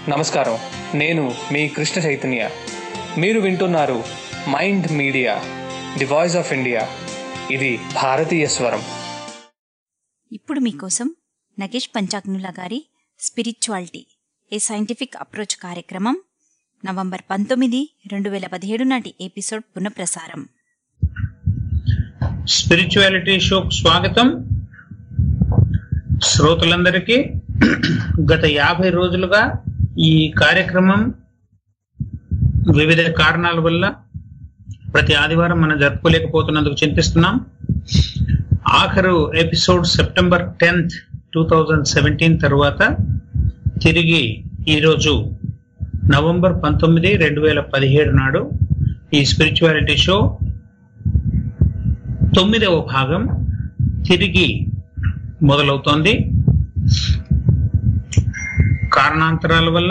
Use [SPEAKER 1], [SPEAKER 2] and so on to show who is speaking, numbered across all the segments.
[SPEAKER 1] నమస్కారం నేను మీ కృష్ణ చైతన్య మీరు వింటున్నారు mind Media the voice of India ఇది భారతీయ స్వరం
[SPEAKER 2] ఇప్పుడు మీకోసం నగేష్ పంచాగ్నుల గారి స్పిరిచువాలిటీ ఏ సైంటిఫిక్ అప్రోచ్ కార్యక్రమం నవంబర్ పంతొమ్మిది రెండు వేల పదిహేడు నాటి ఎపిసోడ్ పునఃప్రసారం
[SPEAKER 3] స్పిరిచువాలిటీ షోకు స్వాగతం శ్రోతలందరికీ గత యాభై రోజులుగా ఈ కార్యక్రమం వివిధ కారణాల వల్ల ప్రతి ఆదివారం మనం జరుపుకోలేకపోతున్నందుకు చింతిస్తున్నాం ఆఖరు episode September tenth two thousand seventeen తర్వాత తిరిగి ఈరోజు నవంబర్ పంతొమ్మిది రెండు వేల పదిహేడు నాడు ఈ స్పిరిచువాలిటీ షో తొమ్మిదవ భాగం తిరిగి మొదలవుతోంది కారణాంతరాల వల్ల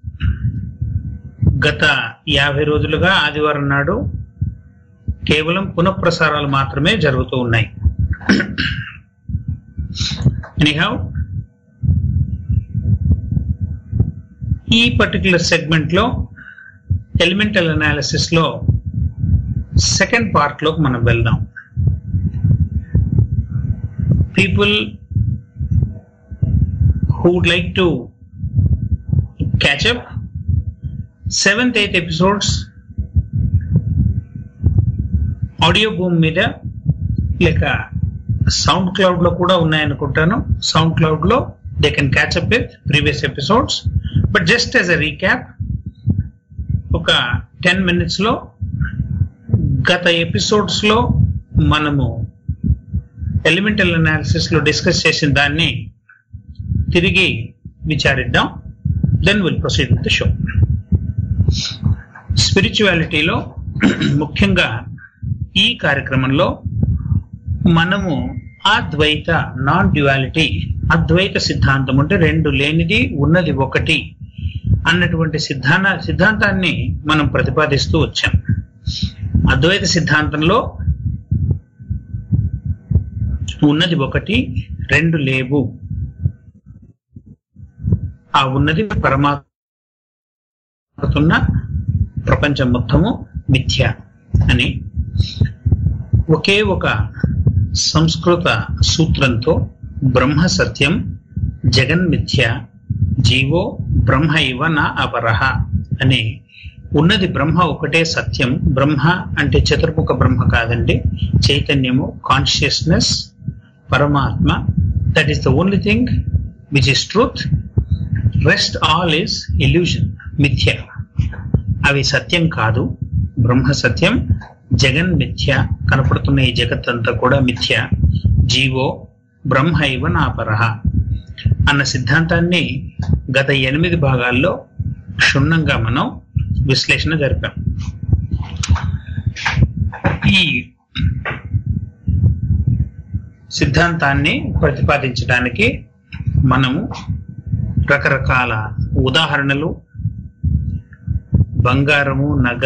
[SPEAKER 3] గత యాభై రోజులుగా ఆదివారం నాడు కేవలం పునఃప్రసారాలు మాత్రమే జరుగుతూ ఉన్నాయి ఎనీహౌ ఈ పర్టికులర్ సెగ్మెంట్ లో ఎలిమెంటల్ అనాలిసిస్ లో సెకండ్ పార్ట్ లోకి మనం వెళ్దాం people who would like to catch up seventh eighth episodes Audioboom మీద లేక సౌండ్ క్లౌడ్ లో కూడా ఉన్నాయనుకుంటాను సౌండ్ క్లౌడ్ లో they can catch up with previous episodes but just as a recap ఒక టెన్ మినిట్స్ లో గత ఎపిసోడ్స్ లో మనము ఎలిమెంటల్ అనాలిసిస్ లో డిస్కస్ చేసిన దాన్ని తిరిగి విచారిద్దాం then will proceed with the show స్పిరిచువాలిటీలో ముఖ్యంగా ఈ కార్యక్రమంలో మనము అద్వైత నాన్ డ్యువాలిటీ అద్వైత సిద్ధాంతం అంటే రెండు లేనిది ఉన్నది ఒకటి అన్నటువంటి సిద్ధాంత సిద్ధాంతాన్ని మనం ప్రతిపాదిస్తూ వచ్చాం అద్వైత సిద్ధాంతంలో ఉన్నది ఒకటి రెండు లేవు ఆ ఉన్నది పరమాత్మ ప్రపంచం మొత్తము మిథ్య అని ఒకే ఒక సంస్కృత సూత్రంతో బ్రహ్మ సత్యం జగన్మిథ్య జీవో బ్రహ్మ ఇవ నా అపరహ అని ఉన్నది బ్రహ్మ ఒకటే సత్యం బ్రహ్మ అంటే చతుర్ముఖ బ్రహ్మ కాదండి చైతన్యము కాన్షియస్నెస్ పరమాత్మ that is the only thing which is truth rest all is illusion మిథ్య అవి సత్యం కాదు బ్రహ్మ సత్యం జగన్ మిథ్య కనపడుతున్న ఈ జగత్ అంతా కూడా మిథ్య జీవో బ్రహ్మ ఇవ నాపరహ అన్న సిద్ధాంతాన్ని గత ఎనిమిది భాగాల్లో క్షుణ్ణంగా మనం విశ్లేషణ జరిపాం ఈ సిద్ధాంతాన్ని ప్రతిపాదించడానికి మనము రకరకాల ఉదాహరణలు బంగారము నగ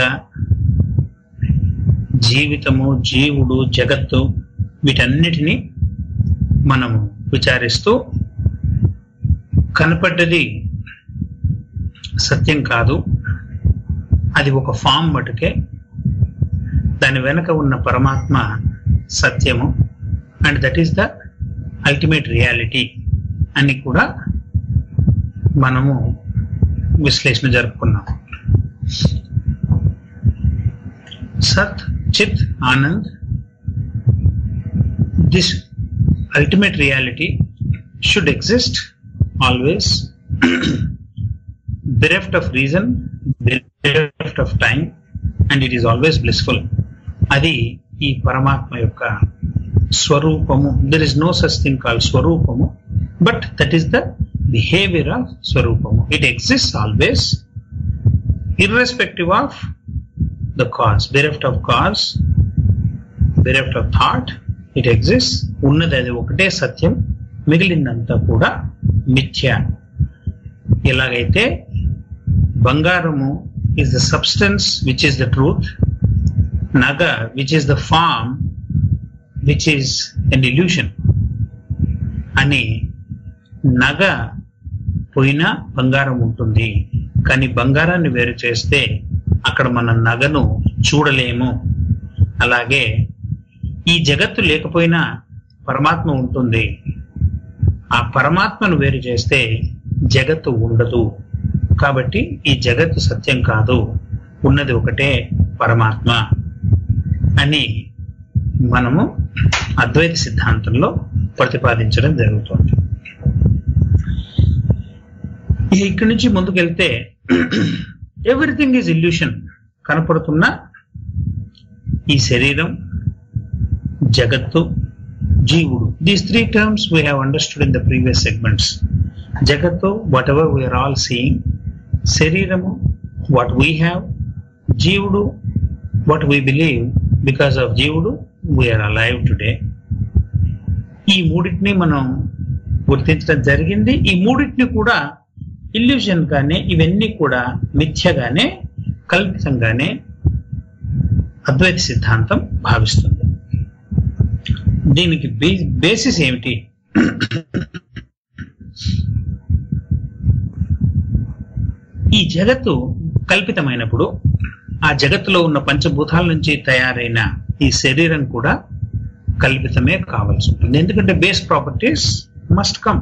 [SPEAKER 3] జీవితము జీవుడు జగత్తు వీటన్నిటినీ మనము విచారిస్తూ కనపడ్డది సత్యం కాదు అది ఒక ఫామ్ మటుకే దాని వెనక ఉన్న పరమాత్మ సత్యము and that is the ultimate reality అని కూడా మనము విశ్లేషణ జరుపుకున్నాం సత్ చిత్ ఆనంద్ this ultimate reality should exist always bereft of reason, bereft of time, and it is always blissful. అది ఈ పరమాత్మ యొక్క స్వరూపము there is no such thing call స్వరూపము but that is the behaviour of స్వరూపము it exist always irrespective of the cause bereft of cause bereft of thought it exist ఉన్నది అది ఒకటే సత్యం మిగిలిందంతా కూడా మిథ్య ఎలాగైతే బంగారము is the substance which is the truth naga which is the form which is an illusion అని నగ పోయినా బంగారం ఉంటుంది కానీ బంగారాన్ని వేరు చేస్తే అక్కడ మన నగను చూడలేము అలాగే ఈ జగత్తు లేకపోయినా పరమాత్మ ఉంటుంది ఆ పరమాత్మను వేరు చేస్తే జగత్తు ఉండదు కాబట్టి ఈ జగత్తు సత్యం కాదు ఉన్నది ఒకటే పరమాత్మ అని మనము అద్వైత సిద్ధాంతంలో ప్రతిపాదించడం జరుగుతుంది ఇక ఇక్కడి నుంచి ముందుకెళ్తే ఎవ్రీథింగ్ ఈజ్ ఇల్యూషన్ కనపడుతున్న ఈ శరీరం జగత్తు జీవుడు these three terms we have understood in the previous segments జగత్తు whatever we are all seeing శరీరము వాట్ వీ హ్యావ్ జీవుడు what we believe because of జీవుడు వీఆర్ అలైవ్ టుడే ఈ మూడింటిని మనం గుర్తించడం జరిగింది ఈ మూడింటిని కూడా ఇల్యూషన్ గానే ఇవన్నీ కూడా మిథ్యగానే కల్పితంగానే అద్వైత సిద్ధాంతం భావిస్తుంది దీనికి బే- బేసిస్ ఏమిటి ఈ జగత్తు కల్పితమైనప్పుడు ఆ జగత్తులో ఉన్న పంచభూతాల నుంచి తయారైన ఈ శరీరం కూడా కల్పితమే కావాల్సి ఉంటుంది ఎందుకంటే బేస్ ప్రాపర్టీస్ మస్ట్ కమ్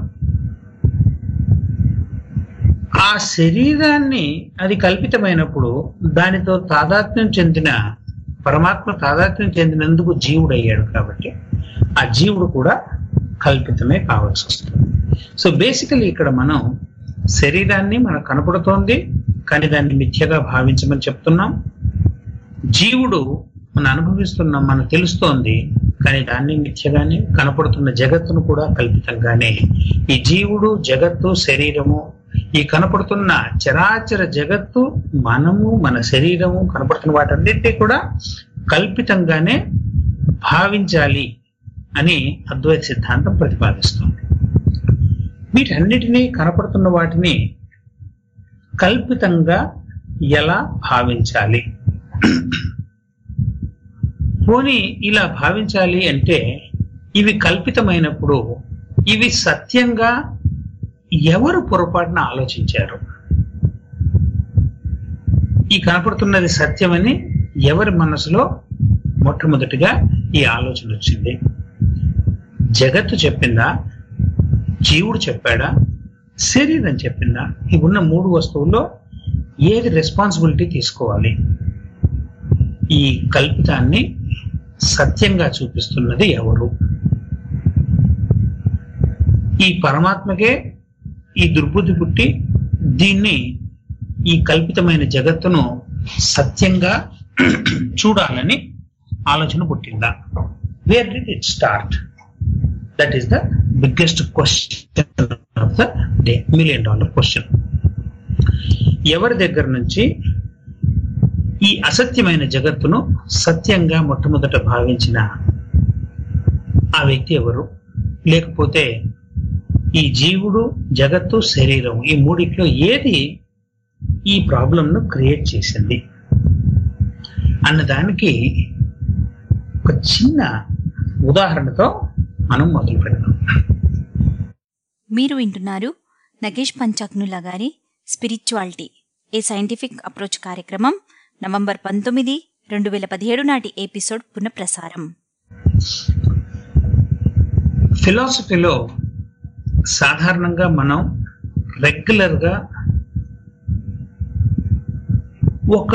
[SPEAKER 3] ఆ శరీరాన్ని అది కల్పితమైనప్పుడు దానితో తాదాత్మ్యం చెందిన పరమాత్మ తాదాత్మ్యం చెందినందుకు జీవుడు అయ్యాడు కాబట్టి ఆ జీవుడు కూడా కల్పితమే కావాల్సి వస్తుంది సో బేసికలీ ఇక్కడ మనం శరీరాన్ని మనకు కనపడుతోంది కానీ దాన్ని మిథ్యగా భావించమని చెప్తున్నాం జీవుడు మనం అనుభవిస్తున్నాం మనకు తెలుస్తోంది కానీ దాన్ని మిథ్యగానే కనపడుతున్న జగత్తును కూడా కల్పితంగానే ఈ జీవుడు జగత్తు శరీరము ఈ కనపడుతున్న చరాచర జగత్తు మనము మన శరీరము కనపడుతున్న వాటన్నిటినీ కూడా కల్పితంగానే భావించాలి అని అద్వైత సిద్ధాంతం ప్రతిపాదిస్తుంది వీటన్నిటినీ కనపడుతున్న వాటిని కల్పితంగా ఎలా భావించాలి పోనీ ఇలా భావించాలి అంటే ఇవి కల్పితమైనప్పుడు ఇవి సత్యంగా ఎవరు పొరపాటున ఆలోచించారు ఈ కనపడుతున్నది సత్యమని ఎవరి మనసులో మొట్టమొదటిగా ఈ ఆలోచన వచ్చింది జగత్తు చెప్పిందా జీవుడు చెప్పాడా శరీరం చెప్పిందా ఈ ఉన్న మూడు వస్తువుల్లో ఏది రెస్పాన్సిబిలిటీ తీసుకోవాలి ఈ కల్పితాన్ని సత్యంగా చూపిస్తున్నది ఎవరు ఈ పరమాత్మకే ఈ దుర్బుద్ధి పుట్టి దీన్ని ఈ కల్పితమైన జగత్తును సత్యంగా చూడాలని ఆలోచన పుట్టిందా where did it start that is the biggest question of the day million dollar question ఎవరి దగ్గర నుంచి ఈ అసత్యమైన జగత్తును సత్యంగా మొట్టమొదట భావించిన ఆ వ్యక్తి ఎవరు లేకపోతే ఈ జీవుడు జగత్తు శరీరం ఈ మూడిట్లో ఏది ఈ ప్రాబ్లంను క్రియేట్ చేసింది అన్నదానికి ఒక చిన్న ఉదాహరణతో మనం మొదలు పెడదాం
[SPEAKER 2] మీరు వింటున్నారు నగేష్ పంచాగ్నుల గారి స్పిరిచువాలిటీ ఏ సైంటిఫిక్ అప్రోచ్ కార్యక్రమం నవంబర్ పంతొమ్మిది రెండు వేల పదిహేడు నాటి ఎపిసోడ్ పునఃప్రసారం
[SPEAKER 3] ఫిలాసఫీలో సాధారణంగా మనం రెగ్యులర్ గా ఒక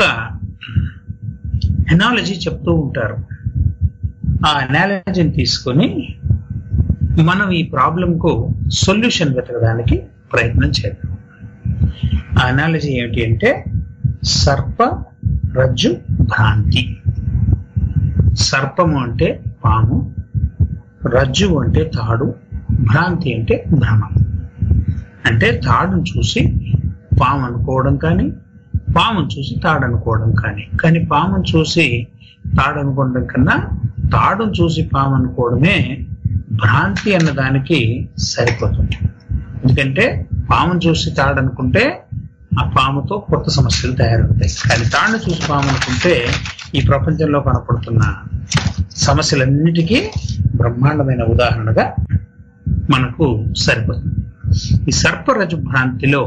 [SPEAKER 3] ఎనాలజీ చెప్తూ ఉంటారు ఆ ఎనాలజీని తీసుకొని మనం ఈ ప్రాబ్లంకు సొల్యూషన్ వెతకడానికి ప్రయత్నం చేద్దాం ఆ అనాలజీ ఏమిటి అంటే సర్ప రజ్జు భ్రాంతి సర్పము అంటే పాము రజ్జు అంటే తాడు భ్రాంతి అంటే భ్రమ అంటే తాడును చూసి పాము అనుకోవడం కానీ పామును చూసి తాడు అనుకోవడం కానీ కానీ పామును చూసి తాడు అనుకోవడం కన్నా తాడును చూసి పాము అనుకోవడమే భ్రాంతి అన్న దానికి సరిపోతుంది ఎందుకంటే పామును చూసి తాడు అనుకుంటే ఆ పాముతో కొత్త సమస్యలు తయారవుతాయి కానీ తాడును చూసి పాము అనుకుంటే ఈ ప్రపంచంలో కనపడుతున్న సమస్యలన్నిటికీ బ్రహ్మాండమైన ఉదాహరణగా మనకు సరిపోతుంది ఈ సర్పరజు భ్రాంతిలో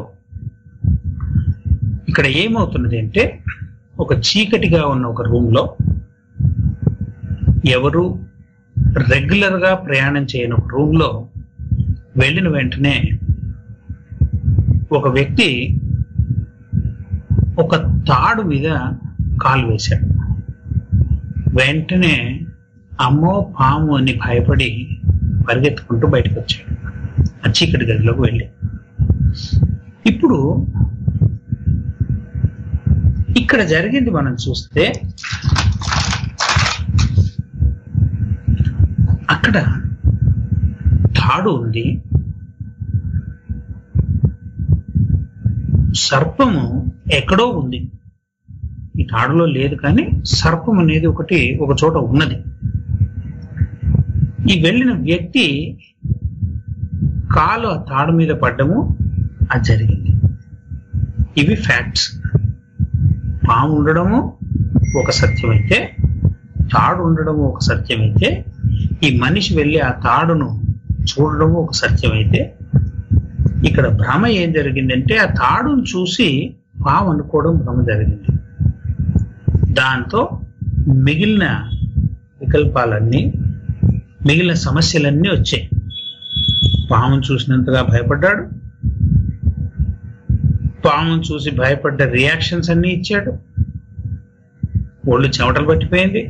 [SPEAKER 3] ఇక్కడ ఏమవుతున్నది అంటే ఒక చీకటిగా ఉన్న ఒక రూమ్ లో ఎవరు రెగ్యులర్ గా ప్రయాణం చేయని ఒక రూమ్ లో వెళ్ళిన వెంటనే ఒక వ్యక్తి ఒక తాడు మీద కాలు వేశాడు వెంటనే అమ్మో పాము అని భయపడి పరిగెత్తుకుంటూ బయటకు వచ్చాడు ఆ చీకటి గదిలోకి వెళ్ళి ఇప్పుడు ఇక్కడ జరిగింది మనం చూస్తే అక్కడ తాడు ఉంది సర్పము ఎక్కడో ఉంది ఈ తాడులో లేదు కానీ సర్పం అనేది ఒకటి ఒక చోట ఉన్నది ఈ వెళ్ళిన వ్యక్తి కాలు ఆ తాడు మీద పడ్డము అది జరిగింది ఇవి ఫ్యాక్ట్స్ పాము ఉండడము ఒక సత్యమైతే తాడు ఉండడము ఒక సత్యమైతే ఈ మనిషి వెళ్ళి ఆ తాడును చూడడము ఒక సత్యమైతే ఇక్కడ భ్రమ ఏం జరిగిందంటే ఆ తాడును చూసి పాము అనుకోవడం భ్రమ జరిగింది దాంతో మిగిలిన వికల్పాలన్నీ మిగిలిన సమస్యలన్నీ వచ్చాయి పామును చూసినంతగా భయపడ్డాడు పామును చూసి భయపడ్డ రియాక్షన్స్ అన్ని ఇచ్చాడు ఒళ్ళు చెమటలు పట్టిపోయింది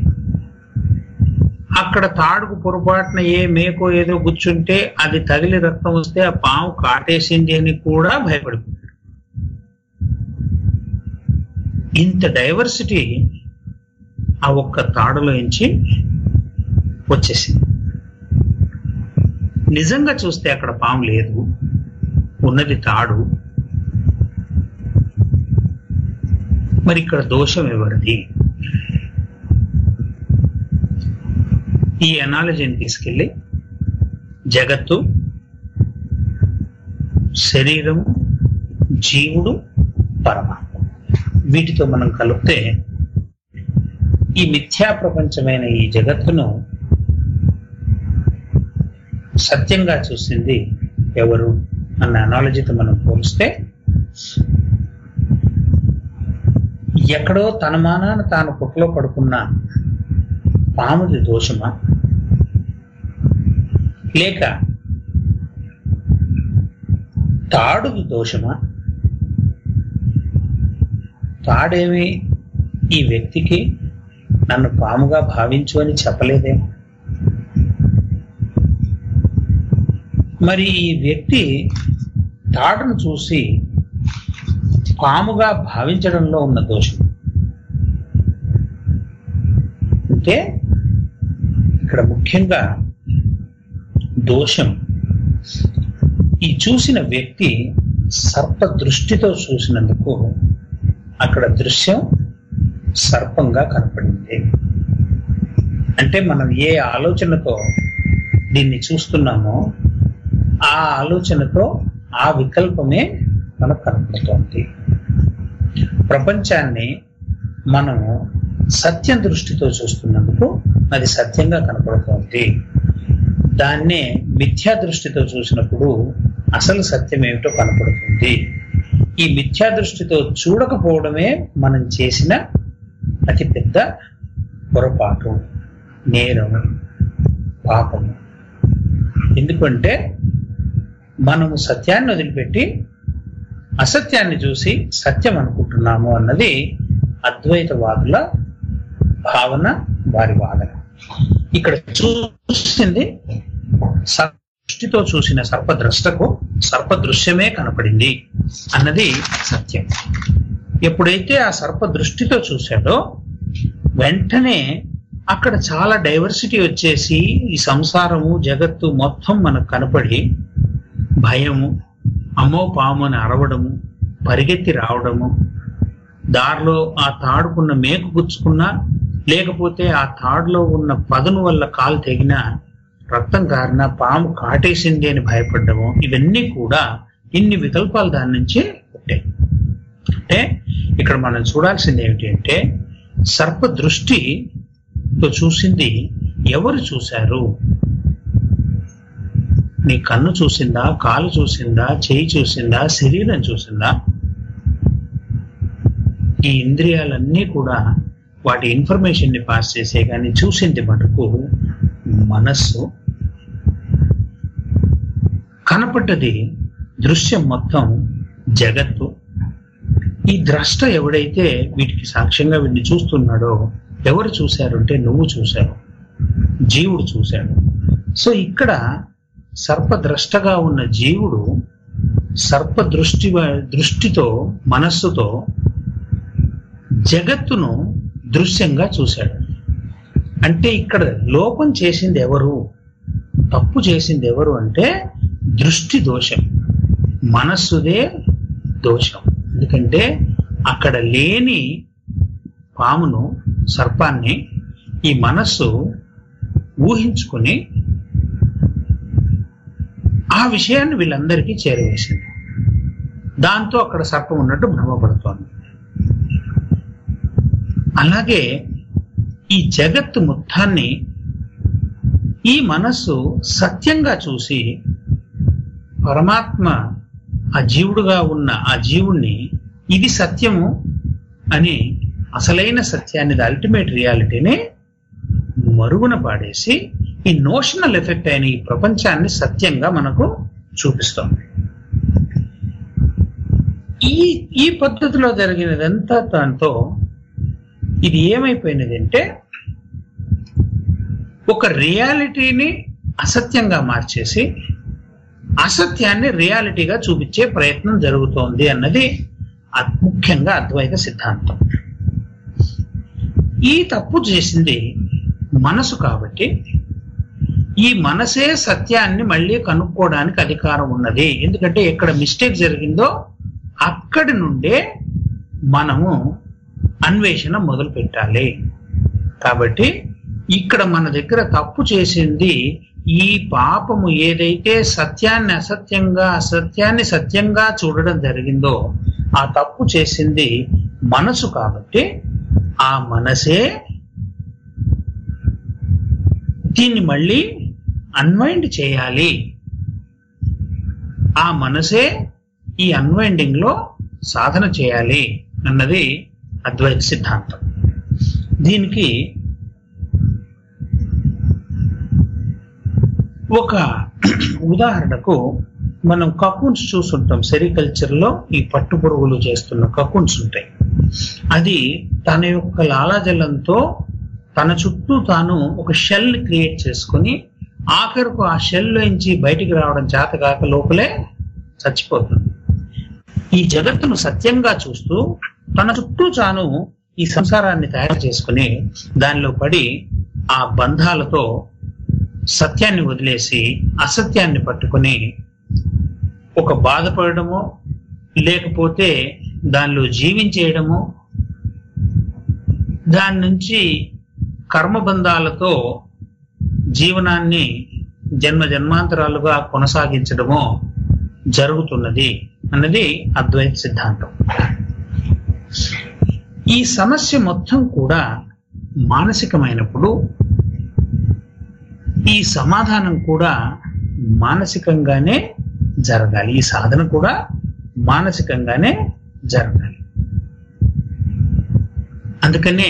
[SPEAKER 3] అక్కడ తాడుకు పొరపాటున ఏ మేకో ఏదో గుచ్చుంటే అది తగిలి రక్తం వస్తే ఆ పాము కాటేసింది అని కూడా భయపడిపోయాడు ఇంత డైవర్సిటీ ఆ ఒక్క తాడులో నుంచి వచ్చేసింది నిజంగా చూస్తే అక్కడ పాము లేదు ఉన్నది తాడు మరి ఇక్కడ దోషం ఎవరిది ఈ అనాలజీని తీసుకెళ్ళి జగత్తు శరీరము జీవుడు పరమాత్మ వీటితో మనం కలిపితే ఈ మిథ్యా ప్రపంచమైన ఈ జగత్తును సత్యంగా చూసింది ఎవరు అన్న అనాలజీతో మనం పోలిస్తే ఎక్కడో తన మానాన తాను పుట్టలో పడుకున్న పాముది దోషమా లేక తాడుది దోషమా తాడేమి ఈ వ్యక్తికి నన్ను పాముగా భావించు అని చెప్పలేదేమో మరి ఈ వ్యక్తి తాడును చూసి పాముగా భావించడంలో ఉన్న దోషం అంటే ఇక్కడ ముఖ్యంగా దోషం ఈ చూసిన వ్యక్తి సర్ప దృష్టితో చూసినందుకు అక్కడ దృశ్యం సర్పంగా కనపడింది అంటే మనం ఏ ఆలోచనతో దీన్ని చూస్తున్నామో ఆ ఆలోచనతో ఆ వికల్పమే మనకు కనపడుతోంది ప్రపంచాన్ని మనము సత్యం దృష్టితో చూస్తున్నందుకు అది సత్యంగా కనపడుతోంది దాన్నే మిథ్యా దృష్టితో చూసినప్పుడు అసలు సత్యం ఏమిటో కనపడుతుంది ఈ మిథ్యా దృష్టితో చూడకపోవడమే మనం చేసిన అతి పెద్ద పొరపాటు నేరం పాపము ఎందుకంటే మనము సత్యాన్ని వదిలిపెట్టి అసత్యాన్ని చూసి సత్యం అనుకుంటున్నాము అన్నది అద్వైతవాదుల భావన వారి వాదన ఇక్కడ చూసింది దృష్టితో చూసిన సర్పద్రష్టకు సర్పదృశ్యమే కనపడింది అన్నది సత్యం ఎప్పుడైతే ఆ సర్ప దృష్టితో చూశాడో వెంటనే అక్కడ చాలా డైవర్సిటీ వచ్చేసి ఈ సంసారము జగత్తు మొత్తం మనకు కనపడి భయము అమ్మో పాము అని అరవడము పరిగెత్తి రావడము దారిలో ఆ తాడుకున్న మేకు గుచ్చుకున్నా లేకపోతే ఆ తాడులో ఉన్న పదును వల్ల కాలు తెగిన రక్తం కారిన పాము కాటేసింది అని భయపడ్డము ఇవన్నీ కూడా ఇన్ని వికల్పాలు దాని నుంచే పుట్టాయి అంటే ఇక్కడ మనం చూడాల్సింది ఏమిటి అంటే సర్ప దృష్టితో చూసింది ఎవరు చూశారు నీ కన్ను చూసిందా కాలు చూసిందా చేయి చూసిందా శరీరం చూసిందా ఈ ఇంద్రియాలన్నీ కూడా వాటి ఇన్ఫర్మేషన్ ని పాస్ చేసే కానీ చూసింది మటుకు మనస్సు కనపడ్డది దృశ్యం మొత్తం జగత్తు ఈ ద్రష్ట ఎవడైతే వీటికి సాక్ష్యంగా వీడిని చూస్తున్నాడో ఎవరు చూశారు అంటే నువ్వు చూశావు జీవుడు చూశాడు సో ఇక్కడ సర్పద్రష్టగా ఉన్న జీవుడు సర్ప దృష్టి దృష్టితో మనస్సుతో జగత్తును దృశ్యంగా చూశాడు అంటే ఇక్కడ లోపం చేసింది ఎవరు తప్పు చేసింది ఎవరు అంటే దృష్టి దోషం మనస్సుదే దోషం ఎందుకంటే అక్కడ లేని పామును సర్పాన్ని ఈ మనస్సు ఊహించుకుని ఆ విషయాన్ని వీళ్ళందరికీ చేరవేసింది దాంతో అక్కడ సర్పం ఉన్నట్టు భ్రమపడుతోంది అలాగే ఈ జగత్తు మొత్తాన్ని ఈ మనస్సు సత్యంగా చూసి పరమాత్మ ఆ జీవుడుగా ఉన్న ఆ జీవుణ్ణి ఇది సత్యము అని అసలైన సత్యాన్ని అల్టిమేట్ రియాలిటీని మరుగున పాడేసి ఈ నోషనల్ ఎఫెక్ట్ అయిన ఈ ప్రపంచాన్ని సత్యంగా మనకు చూపిస్తోంది ఈ ఈ పద్ధతిలో జరిగినదంతా దాంతో ఇది ఏమైపోయినది అంటే ఒక రియాలిటీని అసత్యంగా మార్చేసి అసత్యాన్ని రియాలిటీగా చూపించే ప్రయత్నం జరుగుతోంది అన్నది అద్- ముఖ్యంగా అద్వైత సిద్ధాంతం ఈ తప్పు చేసింది మనసు కాబట్టి ఈ మనసే సత్యాన్ని మళ్ళీ కనుక్కోవడానికి అధికారం ఉన్నది ఎందుకంటే ఎక్కడ మిస్టేక్ జరిగిందో అక్కడి నుండే మనము అన్వేషణ మొదలు పెట్టాలి కాబట్టి ఇక్కడ మన దగ్గర తప్పు చేసింది ఈ పాపము ఏదైతే సత్యాన్ని అసత్యంగా అసత్యాన్ని సత్యంగా చూడడం జరిగిందో ఆ తప్పు చేసింది మనసు కాబట్టి ఆ మనసే దీన్ని మళ్ళీ అన్వైండ్ చేయాలి ఆ మనసే ఈ అన్వైండింగ్ లో సాధన చేయాలి అన్నది అద్వైత సిద్ధాంతం దీనికి ఒక ఉదాహరణకు మనం కకున్స్ చూస్తుంటాం సెరికల్చర్ లో ఈ పట్టు పురుగులు చేస్తున్న కకున్స్ ఉంటాయి అది తన యొక్క లాలాజలంతో తన చుట్టూ తాను ఒక షెల్ క్రియేట్ చేసుకొని ఆఖరుకు ఆ షెల్ నుంచి బయటికి రావడం చేత కాక లోపలే చచ్చిపోతుంది ఈ జగత్తును సత్యంగా చూస్తూ తన చుట్టూ తాను ఈ సంసారాన్ని తయారు చేసుకుని దానిలో పడి ఆ బంధాలతో సత్యాన్ని వదిలేసి అసత్యాన్ని పట్టుకుని ఒక బాధపడము లేకపోతే దానిలో జీవించేయడము దాని నుంచి కర్మబంధాలతో జీవనాన్ని జన్మ జన్మాంతరాలుగా కొనసాగించడము జరుగుతున్నది అన్నది అద్వైత సిద్ధాంతం ఈ సమస్య మొత్తం కూడా మానసికమైనప్పుడు ఈ సమాధానం కూడా మానసికంగానే జరగాలి ఈ సాధన కూడా మానసికంగానే జరగాలి అందుకనే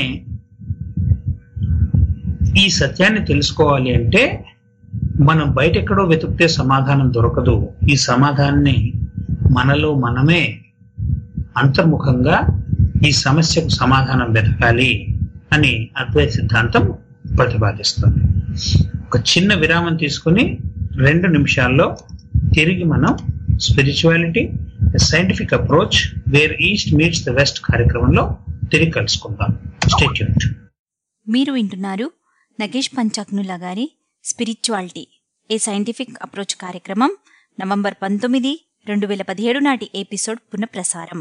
[SPEAKER 3] ఈ సత్యాన్ని తెలుసుకోవాలి అంటే మనం బయట ఎక్కడో వెతుకుతే సమాధానం దొరకదు ఈ సమాధానాన్ని మనలో మనమే అంతర్ముఖంగా ఈ సమస్యకు సమాధానం వెతకాలి అని అద్వైత సిద్ధాంతం ప్రతిపాదిస్తుంది ఒక చిన్న విరామం తీసుకుని రెండు నిమిషాల్లో తిరిగి మనం spirituality scientific approach where east meets the west కార్యక్రమంలో తిరిగి కలుసుకుందాం స్టేట్యూట్
[SPEAKER 2] మీరు వింటున్నారు నగేష్ పంచాగ్నుల గారి స్పిరిచువాలిటీ ఏ సైంటిఫిక్ అప్రోచ్ కార్యక్రమం నవంబర్ పంతొమ్మిది రెండు వేల పదిహేడు నాటి ఎపిసోడ్ పునఃప్రసారం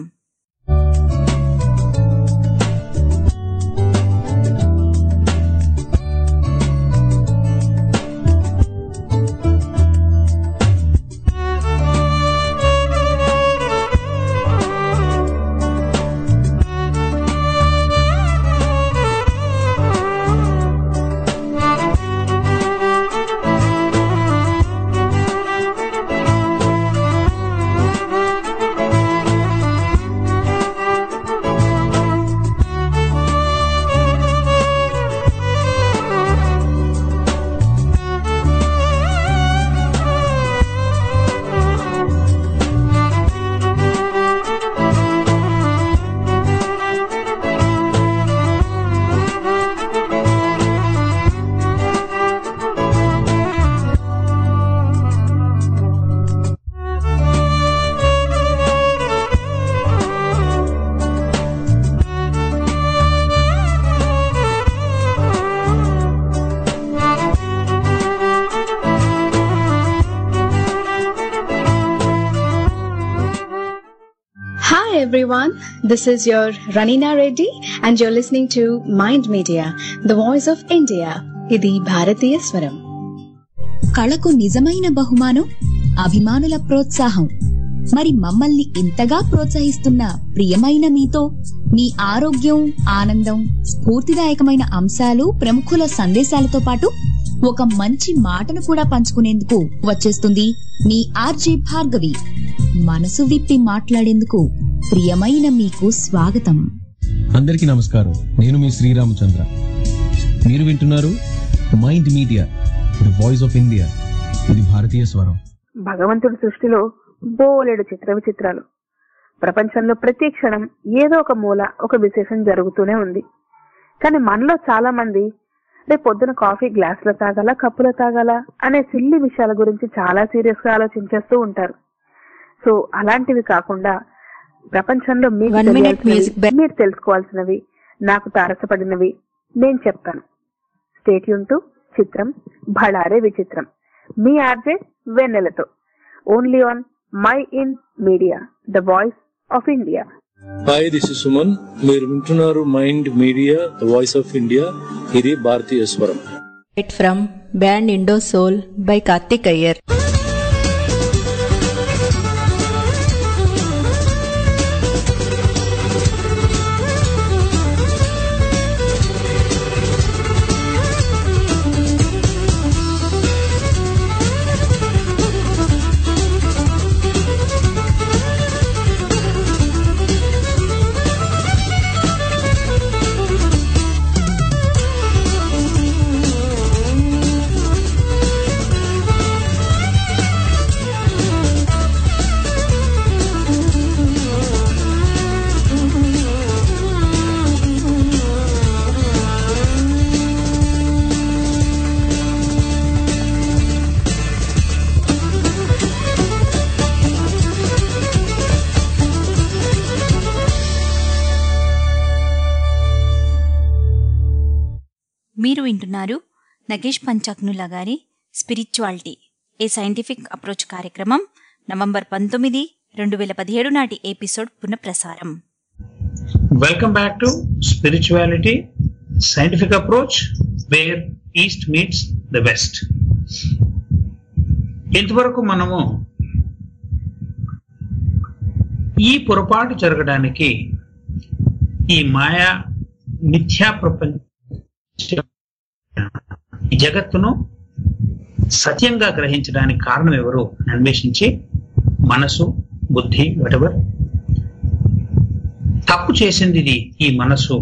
[SPEAKER 4] everyone. This is your Ranina Reddy and you're listening to Mind Media, the voice of India. ఇది భారతీయ స్వరం
[SPEAKER 5] కళకు నిజమైన బహుమానం అభిమానుల ప్రోత్సాహం మరి మమ్మల్ని ఇంతగా ప్రోత్సహిస్తున్న ప్రియమైన మీతో మీ ఆరోగ్యం ఆనందం స్ఫూర్తిదాయకమైన అంశాలు ప్రముఖుల సందేశాలతో పాటు ఒక మంచి మాటను కూడా పంచుకునేందుకు వచ్చేస్తుంది మీ ఆర్జే భార్గవి మనసు విప్పి మాట్లాడేందుకు ప్రియమైన మీకు స్వాగతం
[SPEAKER 6] అందరికీ నమస్కారం నేను మీ శ్రీరామచంద్ర మీరు వింటున్నారు mind Media the voice of India ఇది భారతీయ స్వరం
[SPEAKER 7] భగవంతుడి సృష్టిలో బోలెడు చిత్ర విచిత్రాలు ప్రపంచంలో ప్రతి క్షణం ఏదో ఒక మూల ఒక విశేషం జరుగుతూనే ఉంది కానీ మనలో చాలా మంది రేపు పొద్దున కాఫీ గ్లాసులో తాగాల కప్పులో తాగాల అనే సిల్లి విషయాల గురించి చాలా సీరియస్ గా ఆలోచించేస్తూ ఉంటారు సో అలాంటివి కాకుండా ప్రపంచంలో మీకు
[SPEAKER 8] One minute
[SPEAKER 7] తెలియాల్సినవి,
[SPEAKER 8] music break.
[SPEAKER 7] మీరు తెలుసుకోవాల్సినవి నాకు తారసపడినవి నేను చెప్తాను స్టేట్యూన్ టు చిత్రం భళారే విచిత్రం మీ ఆర్జే వెన్నెలతో only on Mind Media the voice of India
[SPEAKER 9] hi this is Suman మీరు వింటున్నారు mind media the voice of India ఇది భారతీయ స్వరం
[SPEAKER 8] Right from band Indo Soul by Karthik Iyer.
[SPEAKER 2] మీరు వింటున్నారు నగేష్ పంచాగ్నుల గారి స్పిరిచువాలిటీ ఏ సైంటిఫిక్ అప్రోచ్ కార్యక్రమం నవంబర్ పంతొమ్మిది రెండు వేల పదిహేడు నాటి ఎపిసోడ్ పునఃప్రసారం
[SPEAKER 3] welcome back to spirituality scientific approach where east meets the west ఇంతవరకు మనము ఈ పొరపాటు జరగడానికి ఈ మాయా మిథ్యా ప్రపంచ ఈ జగత్తును సత్యంగా గ్రహించడానికి కారణం ఎవరు అని అన్వేషించి మనసు బుద్ధి వటెవర్ తప్పు చేసింది ఇది ఈ మనసు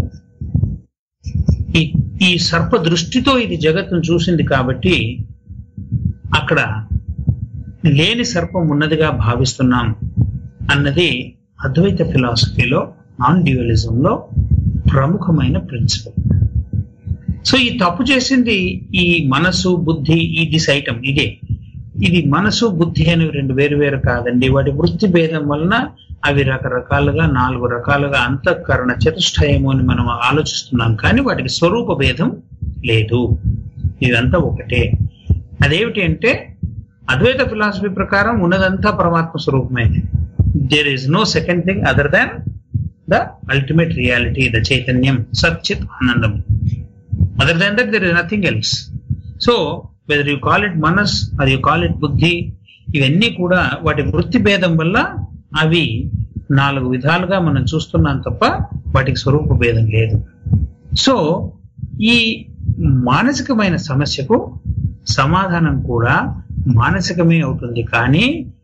[SPEAKER 3] ఈ ఈ సర్ప దృష్టితో ఇది జగత్తును చూసింది కాబట్టి అక్కడ లేని సర్పం ఉన్నదిగా భావిస్తున్నాం అన్నది అద్వైత ఫిలాసఫీలో నాన్ డ్యూయలిజంలో ప్రముఖమైన ప్రిన్సిపల్ సో ఈ తప్పు చేసింది ఈ మనసు బుద్ధి ఈ దిస్ ఐటమ్ ఇదే ఇది మనసు బుద్ధి అనేవి రెండు వేరు వేరు కాదండి వాటి వృత్తి భేదం వలన అవి రకరకాలుగా నాలుగు రకాలుగా అంతఃకరణ చతుష్టయము అని మనం ఆలోచిస్తున్నాం కానీ వాటికి స్వరూప భేదం లేదు ఇదంతా ఒకటే అదేమిటి అంటే అద్వైత ఫిలాసఫీ ప్రకారం ఉన్నదంతా పరమాత్మ స్వరూపమే there is no second thing other than the ultimate reality the చైతన్యం సచ్చిత్ ఆనందం other than that there is nothing else so whether you call it మనస్ అది యూ కాల్ ఇట్ బుద్ధి ఇవన్నీ కూడా వాటి వృత్తి భేదం వల్ల అవి నాలుగు విధాలుగా మనం చూస్తున్నాం తప్ప వాటికి స్వరూప భేదం లేదు సో ఈ మానసికమైన సమస్యకు సమాధానం కూడా మానసికమే అవుతుంది కానీ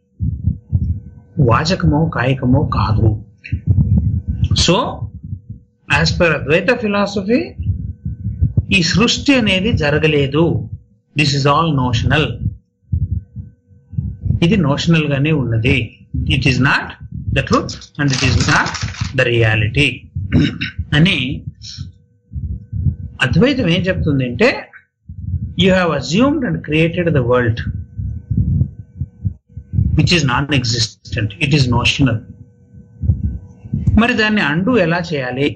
[SPEAKER 3] వాచకమో కాయకమో కాదు so as per Advaita philosophy ఈ సృష్టి అనేది జరగలేదు దిస్ ఇస్ ఆల్ నోషనల్ ఇది నోషనల్ గానే ఉన్నది it is not the truth and it is not the reality అని అద్వైతం ఏం చెప్తుంది అంటే you have assumed and created the world which is non existent it is notional మరి దాన్ని అండు ఎలా చేయాలి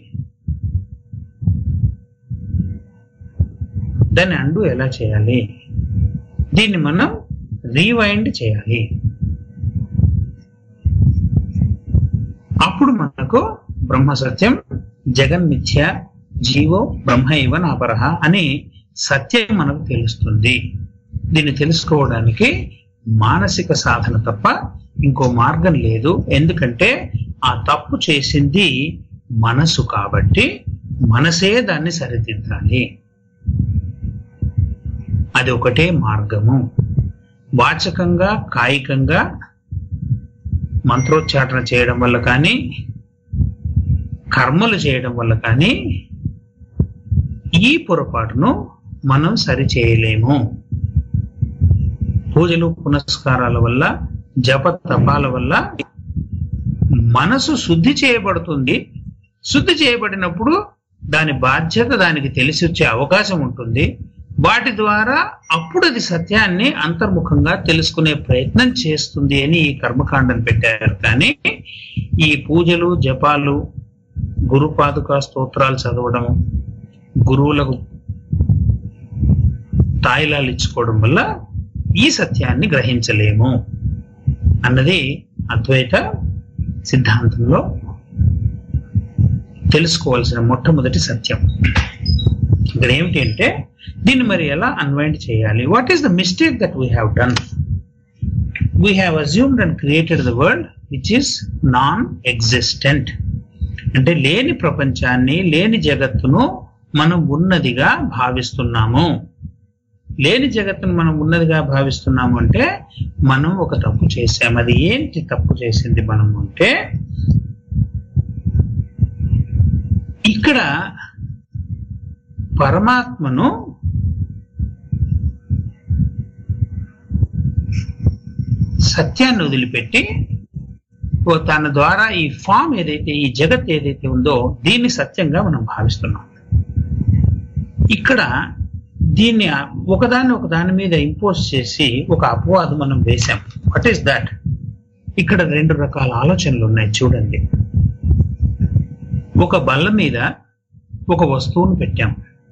[SPEAKER 3] దాన్ని అండు ఎలా చేయాలి దీన్ని మనం రీవైండ్ చేయాలి అప్పుడు మనకు మనకు బ్రహ్మ సత్యం జగన్ మిథ్య జీవో బ్రహ్మ ఇవ నాపరహ అని సత్యం మనకు తెలుస్తుంది దీన్ని తెలుసుకోవడానికి మానసిక సాధన తప్ప ఇంకో మార్గం లేదు ఎందుకంటే ఆ తప్పు చేసింది మనసు కాబట్టి మనసే దాన్ని సరిదిద్దాలి అది ఒకటే మార్గము వాచకంగా కాయికంగా మంత్రోచ్చాటన చేయడం వల్ల కానీ కర్మలు చేయడం వల్ల కానీ ఈ పొరపాటును మనం సరి చేయలేము పూజలు పునస్కారాల వల్ల జప తపాల వల్ల మనసు శుద్ధి చేయబడుతుంది శుద్ధి చేయబడినప్పుడు దాని బాధ్యత దానికి తెలిసి వచ్చే అవకాశం ఉంటుంది వాటి ద్వారా అప్పుడు అది సత్యాన్ని అంతర్ముఖంగా తెలుసుకునే ప్రయత్నం చేస్తుంది అని ఈ కర్మకాండం పెట్టారు కానీ ఈ పూజలు జపాలు గురుపాదుక స్తోత్రాలు చదవడం గురువులకు తాయిలాలు ఇచ్చుకోవడం వల్ల ఈ సత్యాన్ని గ్రహించలేము అన్నది అద్వైత సిద్ధాంతంలో తెలుసుకోవాల్సిన మొట్టమొదటి సత్యం ఇక్కడ ఏమిటి అంటే దీన్ని మరి ఎలా అన్వైండ్ చేయాలి what is the mistake that we have done we have assumed and created the world which is non existent అంటే లేని ప్రపంచాన్ని లేని జగత్తును మనం ఉన్నదిగా భావిస్తున్నాము లేని జగత్తును మనం ఉన్నదిగా భావిస్తున్నాము అంటే మనం ఒక తప్పు చేసాం అది ఏంటి తప్పు చేసింది మనం అంటే ఇక్కడ పరమాత్మను సత్యాన్ని వదిలిపెట్టి ఓ తన ద్వారా ఈ ఫామ్ ఏదైతే ఈ జగత్ ఏదైతే ఉందో దీన్ని సత్యంగా మనం భావిస్తున్నాం ఇక్కడ దీన్ని ఒకదాన్ని ఒకదాని మీద ఇంపోజ్ చేసి ఒక అపవాదం మనం వేశాం వాట్ ఈస్ దాట్ ఇక్కడ రెండు రకాల ఆలోచనలు ఉన్నాయి చూడండి ఒక బల్ల మీద ఒక వస్తువును పెట్టాం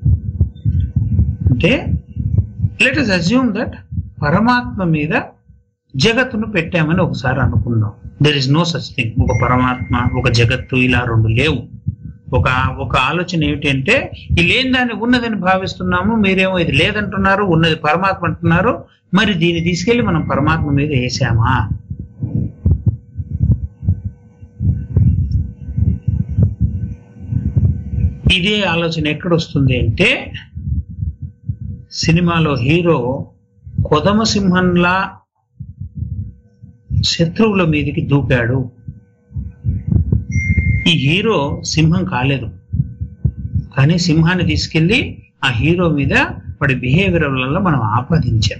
[SPEAKER 3] అంటే లెట్ అస్ అజ్యూమ్ దట్ పరమాత్మ మీద జగత్తును పెట్టామని ఒకసారి అనుకుందాం there is no such thing ఒక పరమాత్మ ఒక జగత్తు ఇలా రెండు లేవు ఒక ఒక ఆలోచన ఏమిటి అంటే ఈ లేని దాన్ని ఉన్నదని భావిస్తున్నాము మీరేమో ఇది లేదంటున్నారు ఉన్నది పరమాత్మ అంటున్నారు మరి దీన్ని తీసుకెళ్లి మనం పరమాత్మ మీద వేసామా ఇదే ఆలోచన ఎక్కడొస్తుంది అంటే సినిమాలో హీరో కొదమ సింహంలా శత్రువుల మీదకి దూకాడు ఈ హీరో సింహం కాలేదు కానీ సింహాన్ని తీసుకెళ్లి ఆ హీరో మీద వాడి బిహేవియర్ వల్ల మనం ఆపాదించాం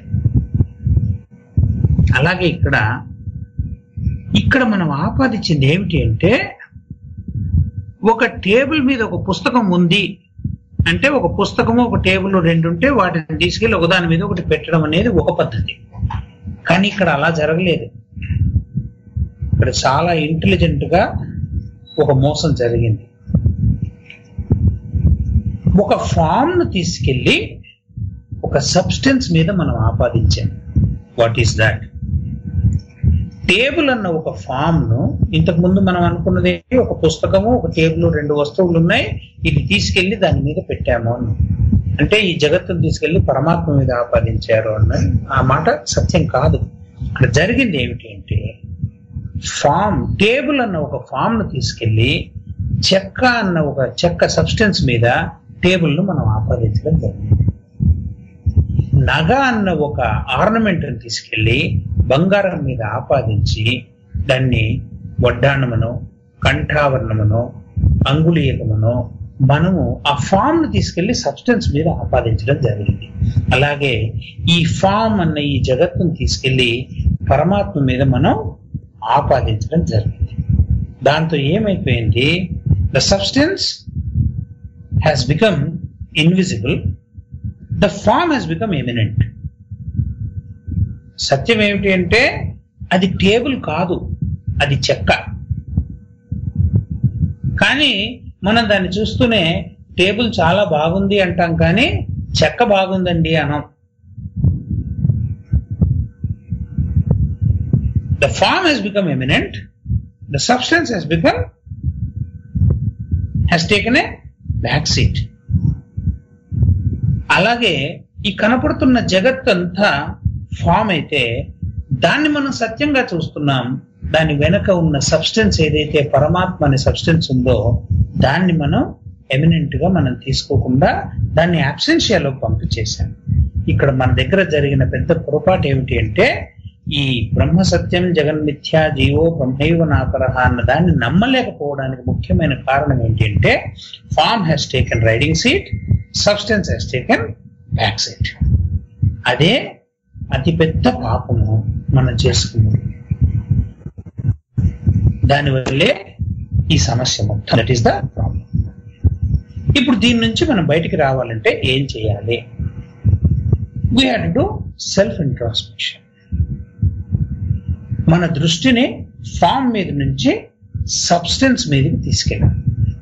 [SPEAKER 3] అలాగే ఇక్కడ ఇక్కడ మనం ఆపాదించింది ఏమిటి అంటే ఒక టేబుల్ మీద ఒక పుస్తకం ఉంది అంటే ఒక పుస్తకము ఒక టేబుల్ రెండు ఉంటే వాటిని తీసుకెళ్లి ఒకదాని మీద ఒకటి పెట్టడం అనేది ఒక పద్ధతి కానీ ఇక్కడ అలా జరగలేదు ఇక్కడ చాలా ఇంటెలిజెంట్ గా ఒక మోసం జరిగింది ఒక ఫామ్ ను తీసుకెళ్లి ఒక సబ్స్టెన్స్ మీద మనం ఆపాదించాం వాట్ ఈస్ దాట్ టేబుల్ అన్న ఒక ఫామ్ ను ఇంతకు ముందు మనం అనుకున్నది ఏంటి? ఒక పుస్తకము ఒక టేబుల్ రెండు వస్తువులు ఉన్నాయి ఇది తీసుకెళ్లి దాని మీద పెట్టాము అని అంటే ఈ జగత్తును తీసుకెళ్లి పరమాత్మ మీద ఆపాదించారు అన్న ఆ మాట సత్యం కాదు ఇక్కడ జరిగింది ఏమిటి అంటే ఫామ్ టేబుల్ అన్న ఒక ఫామ్ ను తీసుకెళ్లి చెక్క అన్న ఒక చెక్క సబ్స్టెన్స్ మీద టేబుల్ ను మనం ఆపాదించడం జరిగింది నగ అన్న ఒక ఆర్నమెంట్ తీసుకెళ్లి బంగారం మీద ఆపాదించి దాన్ని వడ్డాణమును కంఠావరణమును అంగుళీయకమును మనము ఆ ఫామ్ ను తీసుకెళ్లి సబ్స్టెన్స్ మీద ఆపాదించడం జరిగింది అలాగే ఈ ఫామ్ అన్న ఈ జగత్తును తీసుకెళ్లి పరమాత్మ మీద మనం ఆపాదించడం జరిగింది దాంతో ఏమైపోయింది the substance has become invisible the form has become eminent సత్యం ఏమిటి అంటే అది టేబుల్ కాదు అది చెక్క కానీ మనం దాన్ని చూస్తూనే టేబుల్ చాలా బాగుంది అంటాం కానీ చెక్క బాగుందండి అనం the form has become eminent the substance has become has taken a back seat అలాగే ఈ కనపడుతున్న జగత్ అంతా ఫామ్ అయితే దాన్ని మనం సత్యంగా చూస్తున్నాం దాని వెనక ఉన్న సబ్స్టెన్స్ ఏదైతే పరమాత్మ అనే సబ్స్టెన్స్ ఉందో దాన్ని మనం ఎమినెంట్ గా మనం తీసుకోకుండా దాన్ని అబ్సెన్షియాలో పంపించేశాం ఇక్కడ మన దగ్గర జరిగిన పెద్ద పొరపాటు ఏమిటి అంటే ఈ బ్రహ్మ సత్యం జగన్మిథ్యా జీవో బ్రహ్మైవ నాపరహ అన్న దాన్ని నమ్మలేకపోవడానికి ముఖ్యమైన కారణం ఏంటి అంటే form has taken riding seat substance has taken back seat అదే అతి పెద్ద పాపము మనం చేసుకున్నది దానివల్లే ఈ సమస్య మొత్తం దట్ ఈస్ ద ప్రాబ్లం ఇప్పుడు దీని నుంచి మనం బయటికి రావాలంటే ఏం చేయాలి we had to self introspection మన దృష్టిని ఫామ్ మీద నుంచి సబ్స్టెన్స్ మీదకి తీసుకెళ్ళాలి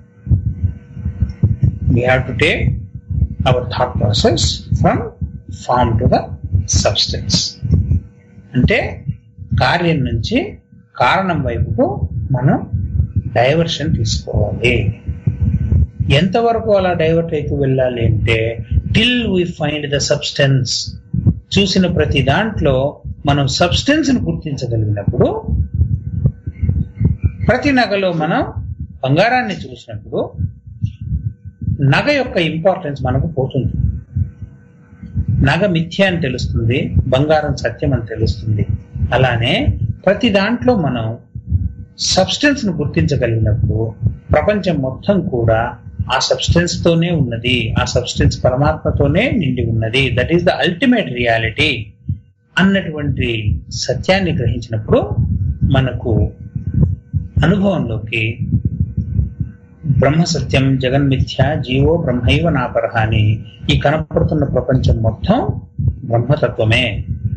[SPEAKER 3] we have to take our thought process from form to the substance అంటే కార్యం నుంచి కారణం వైపుకు మనం డైవర్షన్ తీసుకోవాలి ఎంతవరకు అలా డైవర్ట్ అయితే వెళ్ళాలి అంటే till we find the substance చూసిన ప్రతి దాంట్లో మనం సబ్స్టెన్స్ ని గుర్తించగలిగినప్పుడు ప్రతి నగలో మనం బంగారాన్ని చూసినప్పుడు నగ యొక్క ఇంపార్టెన్స్ మనకు పోతుంది నగ మిథ్య అని తెలుస్తుంది బంగారం సత్యం అని తెలుస్తుంది అలానే ప్రతి దాంట్లో మనం సబ్స్టెన్స్ ను గుర్తించగలిగినప్పుడు ప్రపంచం మొత్తం కూడా ఆ సబ్స్టెన్స్ తోనే ఉన్నది ఆ సబ్స్టెన్స్ పరమాత్మతోనే నిండి ఉన్నది that is the ultimate reality అన్నటువంటి సత్యాన్ని గ్రహించినప్పుడు మనకు అనుభవంలోకి బ్రహ్మ సత్యం జగన్మిథ్య జీవో బ్రహ్మైవ నాపరహ అని ఈ కనపడుతున్న ప్రపంచం మొత్తం బ్రహ్మతత్వమే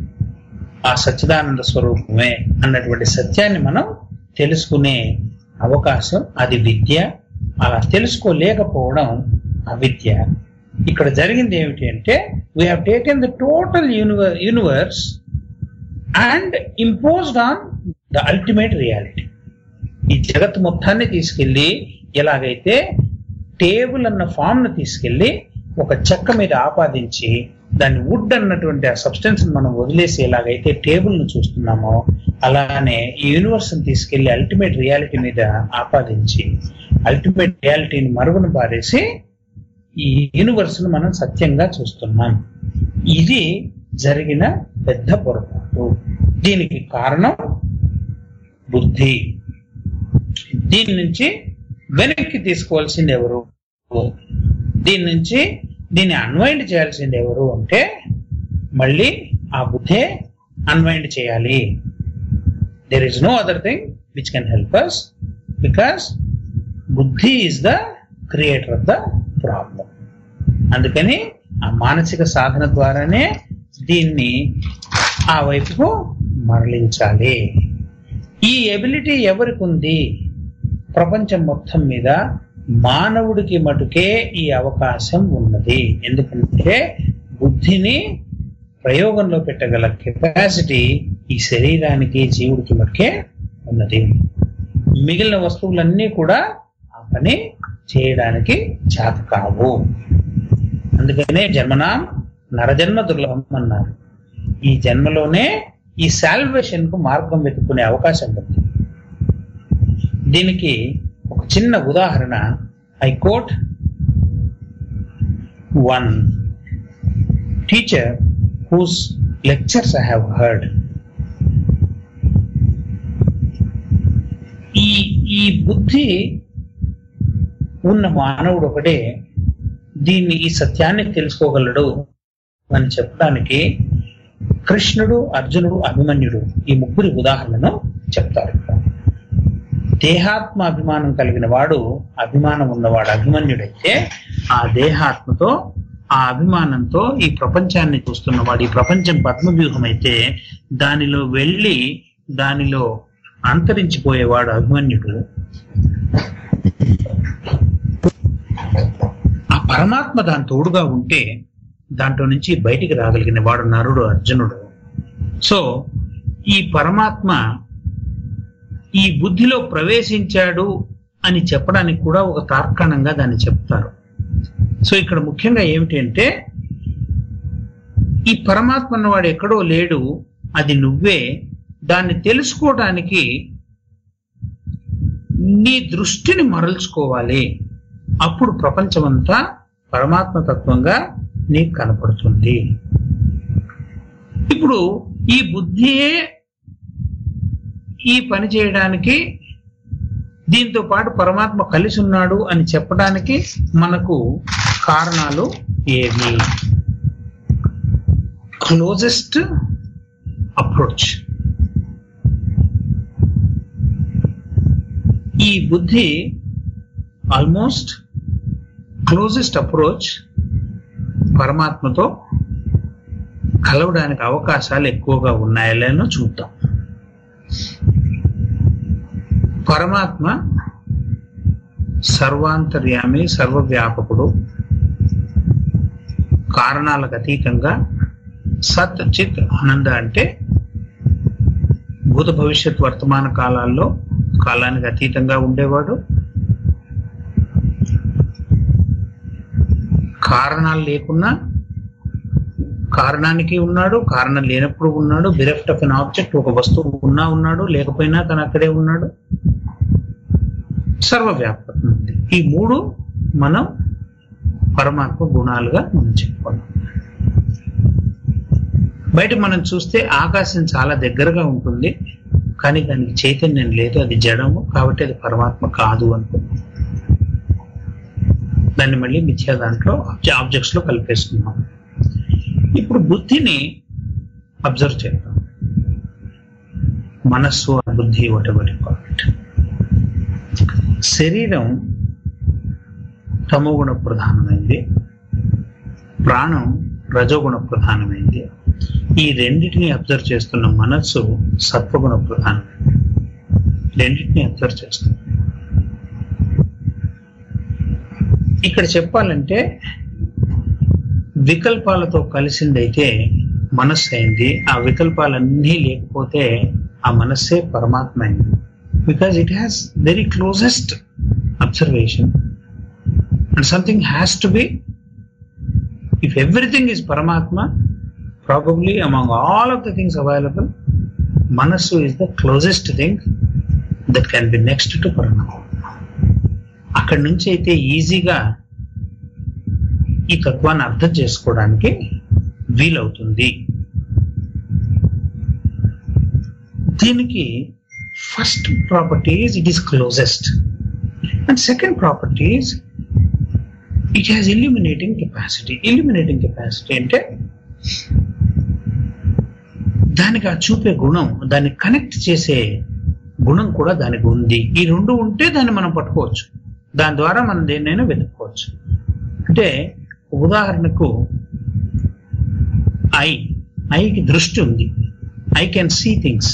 [SPEAKER 3] ఆ సచ్చిదానంద స్వరూపమే అన్నటువంటి సత్యాన్ని మనం తెలుసుకునే అవకాశం అది విద్య అలా తెలుసుకోలేకపోవడం అవిద్య ఇక్కడ జరిగింది ఏమిటి అంటే we have taken the total universe and imposed on the ultimate reality ఈ జగత్ మొత్తాన్ని తీసుకెళ్లి ఎలాగైతే టేబుల్ అన్న ఫామ్ ను తీసుకెళ్లి ఒక చెక్క మీద ఆపాదించి దాన్ని వుడ్ అన్నటువంటి ఆ సబ్స్టెన్స్ మనం వదిలేసి ఎలాగైతే టేబుల్ ను చూస్తున్నామో అలానే ఈ యూనివర్స్ ని తీసుకెళ్లి అల్టిమేట్ రియాలిటీ మీద ఆపాదించి అల్టిమేట్ రియాలిటీని మరుగున పారేసి ఈ యూనివర్స్ ను మనం సత్యంగా చూస్తున్నాం ఇది జరిగిన పెద్ద పొరపాటు దీనికి కారణం బుద్ధి దీని నుంచి వెనక్కి తీసుకోవాల్సింది ఎవరు దీని నుంచి దీన్ని అన్వైండ్ చేయాల్సింది ఎవరు అంటే మళ్ళీ ఆ బుద్ధే అన్వైండ్ చేయాలి there is no other thing which can help us because buddhi is the creator of the problem అందుకని ఆ మానసిక సాధన ద్వారానే దీన్ని ఆ వైపుకు మరలించాలి ఈ ఎబిలిటీ ఎవరికి ఉంది ప్రపంచం మొత్తం మీద మానవుడికి మటుకే ఈ అవకాశం ఉన్నది ఎందుకంటే బుద్ధిని ప్రయోగంలో పెట్టగల కెపాసిటీ ఈ శరీరానికి జీవుడికి మటుకే ఉన్నది మిగిలిన వస్తువులన్నీ కూడా ఆ పని చేయడానికి చేత కావు అందుకనే జన్మనాం నరజన్మ దుర్లభం అన్నారు ఈ జన్మలోనే ఈ సాల్వేషన్ కు మార్గం వెతుక్కునే అవకాశం ఉంది దీనికి ఒక చిన్న ఉదాహరణ I quote one teacher whose lectures I have heard ఈ ఈ బుద్ధి ఉన్న మానవుడు ఒకటే దీన్ని ఈ సత్యాన్ని తెలుసుకోగలడు అని చెప్పడానికి కృష్ణుడు అర్జునుడు అభిమన్యుడు ఈ ముగ్గురి ఉదాహరణను చెప్తారు దేహాత్మ అభిమానం కలిగిన వాడు అభిమానం ఉన్నవాడు అభిమన్యుడైతే ఆ దేహాత్మతో ఆ అభిమానంతో ఈ ప్రపంచాన్ని చూస్తున్నవాడు ఈ ప్రపంచం పద్మవ్యూహం అయితే దానిలో వెళ్ళి దానిలో అంతరించిపోయేవాడు అభిమన్యుడు ఆ పరమాత్మ దాని తోడుగా ఉంటే దాంట్లో నుంచి బయటికి రాగలిగిన వాడు నరుడు అర్జునుడు సో ఈ పరమాత్మ ఈ బుద్ధిలో ప్రవేశించాడు అని చెప్పడానికి కూడా ఒక తార్కాణంగా దాన్ని చెప్తారు సో ఇక్కడ ముఖ్యంగా ఏమిటి అంటే ఈ పరమాత్మ అన్నవాడు ఎక్కడో లేడు అది నువ్వే దాన్ని తెలుసుకోవడానికి నీ దృష్టిని మరల్చుకోవాలి అప్పుడు ప్రపంచమంతా పరమాత్మ తత్వంగా నీకు కనపడుతుంది ఇప్పుడు ఈ బుద్ధియే ఈ పని చేయడానికి దీంతో పాటు పరమాత్మ కలిసి ఉన్నాడు అని చెప్పడానికి మనకు కారణాలు ఏవి క్లోజెస్ట్ అప్రోచ్ ఈ బుద్ధి ఆల్మోస్ట్ క్లోజెస్ట్ అప్రోచ్ పరమాత్మతో కలవడానికి అవకాశాలు ఎక్కువగా ఉన్నాయో చూద్దాం పరమాత్మ సర్వాంతర్యామి సర్వవ్యాపకుడు కారణాలకు అతీతంగా సత్ చిత్ ఆనంద అంటే భూత భవిష్యత్ వర్తమాన కాలాల్లో కాలానికి అతీతంగా ఉండేవాడు కారణాలు లేకున్నా కారణానికి ఉన్నాడు కారణం లేనప్పుడు ఉన్నాడు బిరెఫ్ట్ ఆఫ్ ఎన్ ఆబ్జెక్ట్ ఒక వస్తువు ఉన్నా ఉన్నాడు లేకపోయినా తను అక్కడే ఉన్నాడు సర్వవ్యాపకం ఉంది ఈ మూడు మనం పరమాత్మ గుణాలుగా మనం చెప్పుకోవాలి బయట మనం చూస్తే ఆకాశం చాలా దగ్గరగా ఉంటుంది కానీ దానికి చైతన్యం లేదు అది జడము కాబట్టి అది పరమాత్మ కాదు అనుకుంటున్నాం దాన్ని మళ్ళీ మిథ్యా దాంట్లో ఆబ్జెక్ట్స్ లో కలిపేసుకున్నాం ఇప్పుడు బుద్ధిని అబ్జర్వ్ చేద్దాం మనస్సు బుద్ధి ఒకటి శరీరం తమోగుణ ప్రధానమైంది ప్రాణం రజోగుణ ప్రధానమైంది ఈ రెండింటిని అబ్జర్వ్ చేస్తున్న మనస్సు సత్వగుణ ప్రధానమైంది రెండింటిని అబ్జర్వ్ చేస్తుంది ఇక్కడ చెప్పాలంటే వికల్పాలతో కలిసిందైతే మనస్సు అయింది ఆ వికల్పాలన్నీ లేకపోతే ఆ మనస్సే పరమాత్మ అయింది because it has very closest observation and something has to be if everything is paramatma probably among all of the things available manas is the closest thing that can be next to paramatma అక్కడి నుంచి అయితే ఈజీగా ఈ తత్వాన్ని అర్థం చేసుకోవడానికి వీలవుతుంది దీనికి first properties it is closest and second properties it has illuminating capacity illuminating capacity అంటే దానికి ఆ చూపే గుణం దాన్ని కనెక్ట్ చేసే గుణం కూడా దానికి ఉంది ఈ రెండు ఉంటే దాన్ని మనం పట్టుకోవచ్చు దాని ద్వారా మనం దేన్నైనా వెతుక్కోవచ్చు అంటే ఉదాహరణకు ఐ ఐకి దృష్టి ఉంది ఐ కెన్ సీ థింగ్స్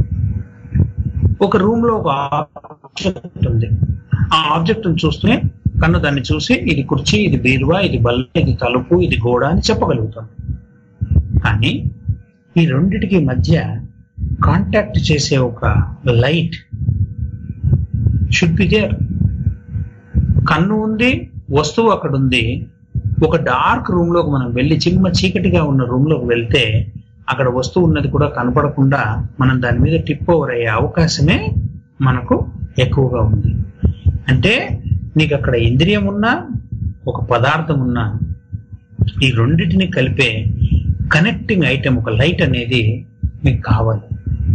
[SPEAKER 3] ఒక రూమ్ లో ఒక ఆబ్జెక్ట్ ఉంది ఆ ఆబ్జెక్ట్ చూస్తూనే కన్ను దాన్ని చూసి ఇది కుర్చీ ఇది బీరువా ఇది బల్ల ఇది తలుపు ఇది గోడ అని చెప్పగలుగుతాం కానీ ఈ రెండిటికి మధ్య కాంటాక్ట్ చేసే ఒక లైట్ షుడ్ బి దేర్ కన్ను ఉంది వస్తువు అక్కడ ఉంది ఒక డార్క్ రూమ్ లోకి మనం వెళ్ళి చిమ్మ చీకటిగా ఉన్న రూమ్ లోకి వెళ్తే అక్కడ వస్తువు ఉన్నది కూడా కనపడకుండా మనం దాని మీద టిప్ ఓవర్ అయ్యే అవకాశమే మనకు ఎక్కువగా ఉంది అంటే నీకు అక్కడ ఇంద్రియం ఉన్నా ఒక పదార్థం ఉన్నా ఈ రెండింటిని కలిపే కనెక్టింగ్ ఐటెం ఒక లైట్ అనేది మీకు కావాలి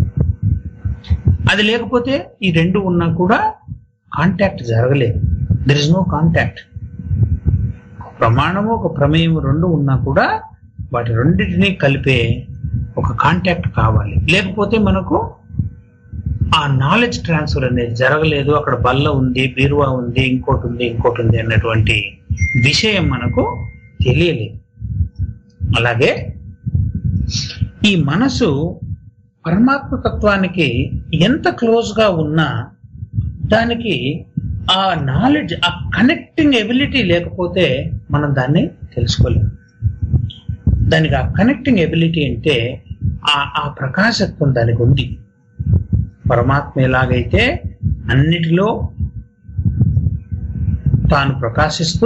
[SPEAKER 3] అది లేకపోతే ఈ రెండు ఉన్నా కూడా కాంటాక్ట్ జరగలేదు దర్ ఇస్ నో కాంటాక్ట్ ప్రమాణము ఒక ప్రమేయం రెండు ఉన్నా కూడా వాటి రెండింటినీ కలిపే ఒక కాంటాక్ట్ కావాలి లేకపోతే మనకు ఆ నాలెడ్జ్ ట్రాన్స్ఫర్ అనేది జరగలేదు అక్కడ బల్ల ఉంది బీరువా ఉంది ఇంకోటి ఉంది ఇంకోటి ఉంది అన్నటువంటి విషయం మనకు తెలియలేదు అలాగే ఈ మనసు పరమాత్మ తత్వానికి ఎంత క్లోజ్ గా ఉన్నా దానికి ఆ నాలెడ్జ్ ఆ కనెక్టింగ్ ఎబిలిటీ లేకపోతే మనం దాన్ని తెలుసుకోలేము దానికి ఆ కనెక్టింగ్ ఎబిలిటీ అంటే ఆ ఆ ప్రకాశత్వం దానికి ఉంది పరమాత్మ ఎలాగైతే అన్నిటిలో తాను ప్రకాశిస్తూ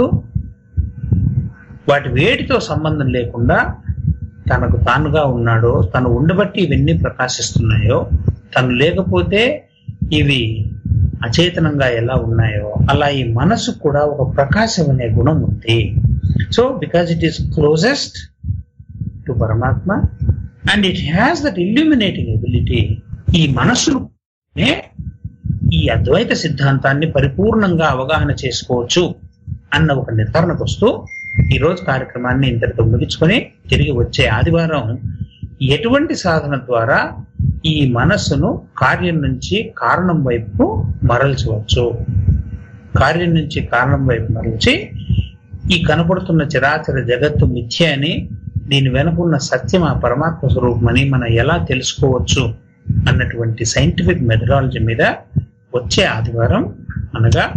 [SPEAKER 3] వాటి వేటితో సంబంధం లేకుండా తనకు తానుగా ఉన్నాడో తను ఉండబట్టి ఇవన్నీ ప్రకాశిస్తున్నాయో తను లేకపోతే ఇవి అచేతనంగా ఎలా ఉన్నాయో అలా ఈ మనసు కూడా ఒక ప్రకాశం అనే గుణం ఉంది so because it is closest to paramatma and it has that illuminating ability ఈ మనస్సునే ఈ అద్వైత సిద్ధాంతాన్ని పరిపూర్ణంగా అవగాహన చేసుకోవచ్చు అన్న ఒక నిర్ధారణకు వస్తూ ఈ రోజు కార్యక్రమాన్ని ఇంతటితో ముగించుకొని తిరిగి వచ్చే ఆదివారం ఎటువంటి సాధన ద్వారా ఈ మనస్సును కార్యం నుంచి కారణం వైపు మరల్చవచ్చు కార్యం నుంచి కారణం వైపు మరల్చి ఈ కనపడుతున్న చరాచర జగత్తు మిథ్య అని దీని వెనుకున్న సత్యం ఆ పరమాత్మ స్వరూపమని మనం ఎలా తెలుసుకోవచ్చు అన్నటువంటి సైంటిఫిక్ మెథడాలజీ మీద వచ్చే ఆదివారం అనగా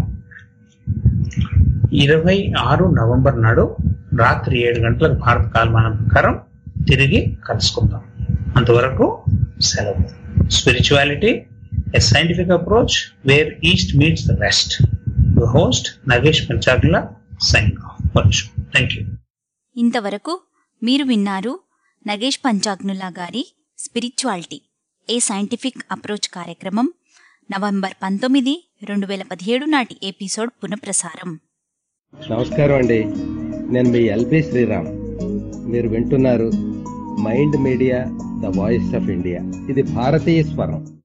[SPEAKER 3] ఇరవై ఆరు నవంబర్ నాడు రాత్రి ఏడు గంటలకు భారత కాలమానం ప్రకారం తిరిగి కలుసుకుందాం అంతవరకు సెలవు spirituality a scientific approach where east meets the west host Nagesh Panchagla sign off thank you
[SPEAKER 2] ఇంతవరకు మీరు విన్నారు నగేష్ పంచాగ్నులా గారి స్పిరిచువాలిటీ ఏ సైంటిఫిక్ అప్రోచ్ కార్యక్రమం నవంబర్ పంతొమ్మిది రెండు వేల పదిహేడు నాటి ఎపిసోడ్ పునఃప్రసారం
[SPEAKER 10] నమస్కారం అండి నేను మీ ఎల్బి శ్రీరామ్ మీరు వింటున్నారు mind media the voice of India ఇది భారతీయ స్వరం